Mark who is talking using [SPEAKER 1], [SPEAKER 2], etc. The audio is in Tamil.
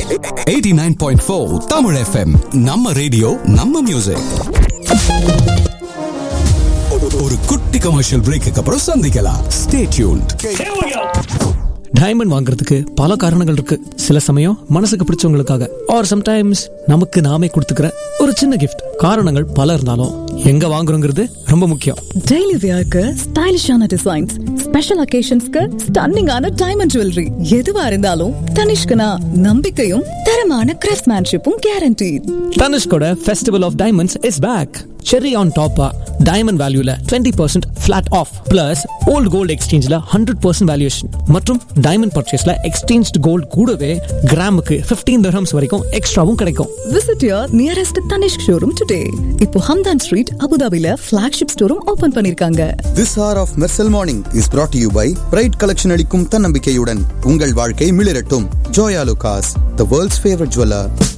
[SPEAKER 1] 89.4 தமிழ் எஃப்எம் நம்ம ரேடியோ நம்ம மியூசிக் ஒரு குட்டி கமர்ஷியல் பிரேக்கு அப்புறம் சந்திக்கலாம் ஸ்டே டியூன்ட்
[SPEAKER 2] டைமண்ட் வாங்குறதுக்கு பல காரணங்கள் இருக்கு சில சமயம் மனசுக்கு பிடிச்சவங்களுக்காக ஆர் சம்டைம்ஸ் நமக்கு நாமே கொடுத்துக்கிற ஒரு சின்ன கிஃப்ட் காரணங்கள் பல இருந்தாலும் எங்க வாங்குறோங்கிறது ரொம்ப முக்கியம்
[SPEAKER 3] டெய்லி வியர்க்கு ஸ்டைலிஷான டிசைன்ஸ் ஸ்பெஷல் அகேஷன்ஸ்க்கு ஸ்டன்னிங்கான டைமண்ட் ஜுவல்லரி எதுவா இருந்தாலும் தனிஷ்கனா நம்பிக்கையும் தரமான கிராஃப்ட்மேன்ஷிப்பும் கேரண்டி
[SPEAKER 2] தனுஷ்கோட festival of diamonds is back செரி ஆன் டாப்பா டைமண்ட் வேல்யூல twenty percent flat off plus old gold எக்ஸ்சேஞ்சில் ஹண்ட்ரட் பர்சன்ட் வேல்யூஷன் மற்றும் டைமண்ட் பர்ச்சேஸ்ல எக்ஸ்சேஞ்ச் கோல்டு கூடவே கிராமுக்கு ஃபிஃப்டீன் தர்ஹம்ஸ் வரைக்கும் எக்ஸ்ட்ராவும் கிடைக்கும்
[SPEAKER 3] visit your nearest Tanishq showroom today இப்போ ஹம்தான் ஸ்ட்ரீட் அபுதாபில ஃபிளாக்ஷிப் ஸ்டோரும் ஓபன் பண்ணிருக்காங்க
[SPEAKER 4] This hour of Mersal Morning is brought to you by Pride Collection அளிக்கும் தன்னம்பிக்கையுடன் உங்கள் வாழ்க்கை மிளிரட்டும் Joya லுகாஸ் the world's favorite jeweler